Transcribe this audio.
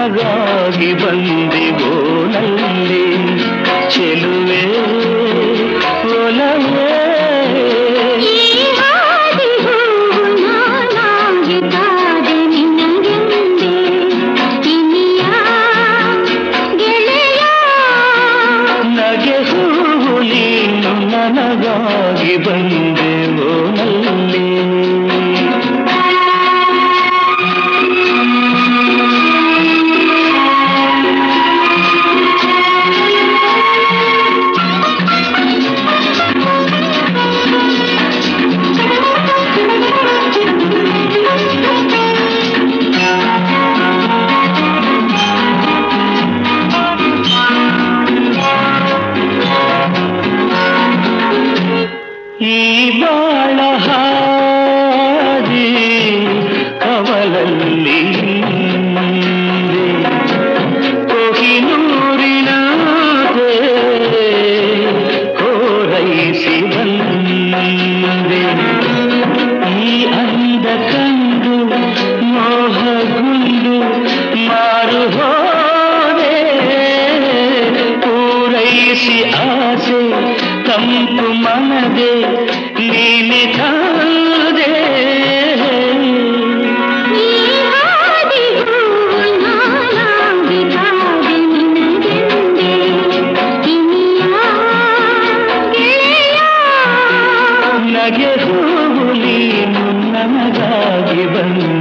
ನನಗಾಗಿ ಬಂದಿವೋ ನಲ್ಲಿ ಚೆಲುವೆ ಒಲವೇ ಈ ಹಾದಿ ಹೂವು ನಾನಾಗಿ ಕಾದೆ ನಿನಗೆಂದೇ ಇನಿಯ ಗೆಳೆಯ ನಗೆ ಹೂವು ನೀನು ನನಗಾಗಿ ಬಂದೆವೋ ನಲ್ಲಿ ಈ ಬಾಳ ಹಾದಿ ಕವಲಲ್ಲಿ ಕೊಹಿನೂರಿನ ಕೋರೈಸಿ ಬಂದೆ ಈ ಅಂದ ಕಂಡು ಮೋಹಗುಂಡು ಮಾರು ಹೋದೆ ಪೂರೈಸಿ ಆಸೆ ತಂಪು ಮನದೆ ನೀನೆ ಕಾದೆ ಈ ಹಾದಿ ಹೂವು ನಾನಾಗಿ ಕಾದೆ ನಿನಗೆಂದೇ ಇನಿಯ ಗೆಳೆಯ ನಗೆ ಹೂವು ನೀನು ನನಗಾಗಿ ಬಂದ